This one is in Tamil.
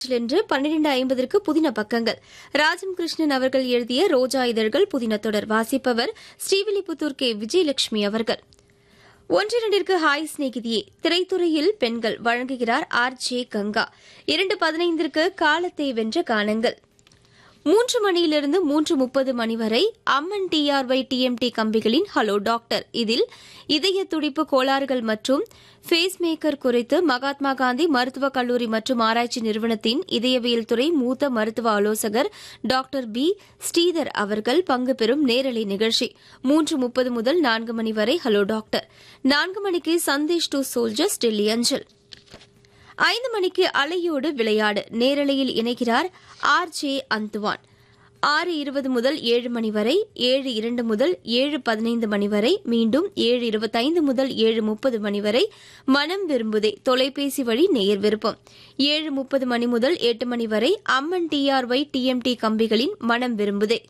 என்று பன்னிரண்டு ஐம்பதற்கு புதின பக்கங்கள் ராஜம் கிருஷ்ணன் அவர்கள் எழுதிய ரோஜா இதழ்கள் புதின தொடர் வாசிப்பவர் ஸ்ரீவில்லிபுத்தூர் கே விஜயலட்சுமி அவர்கள் ஒன்றிரண்டிற்கு ஹாய் சிநேகிதியே திரைத்துறையில் பெண்கள் வழங்குகிறார் ஆர் ஜே கங்கா இரண்டு பதினைந்திற்கு காலத்தை வென்ற கானங்கள் மூன்று மணியிலிருந்து மூன்று முப்பது மணி வரை அம்மன் டிஆர்ஒய் டிஎம்டி கம்பிகளின் ஹலோ டாக்டர் இதில் இதய துடிப்பு கோளாறுகள் மற்றும் ஃபேஸ் மேக்கர் குறித்து மகாத்மா காந்தி மருத்துவக் கல்லூரி மற்றும் ஆராய்ச்சி நிறுவனத்தின் இதயவியல் துறை மூத்த மருத்துவ ஆலோசகர் டாக்டர் பி ஸ்ரீதர் அவர்கள் பங்கு பெறும் நேரலை நிகழ்ச்சி மூன்று முப்பது முதல் நான்கு மணி வரை ஹலோ டாக்டர் நான்கு மணிக்கு சந்தேஷ் டு சோல்ஜர்ஸ் டெல்லி அஞ்சல் ஐந்து மணிக்கு அலையோடு விளையாடு நேரலையில் இணைகிறார் ஆர் ஜே அந்துவான் ஆறு இருபது முதல் ஏழு மணி வரை ஏழு இரண்டு முதல் ஏழு பதினைந்து மணி வரை மீண்டும் ஏழு இருபத்தைந்து முதல் ஏழு முப்பது மணி வரை மனம் விரும்புதே தொலைபேசி வழி நேயர் விருப்பம் ஏழு முப்பது மணி முதல் எட்டு மணி வரை அம்மன் டிஆர்ஒய் டிஎம்டி கம்பிகளின் மனம் விரும்புதே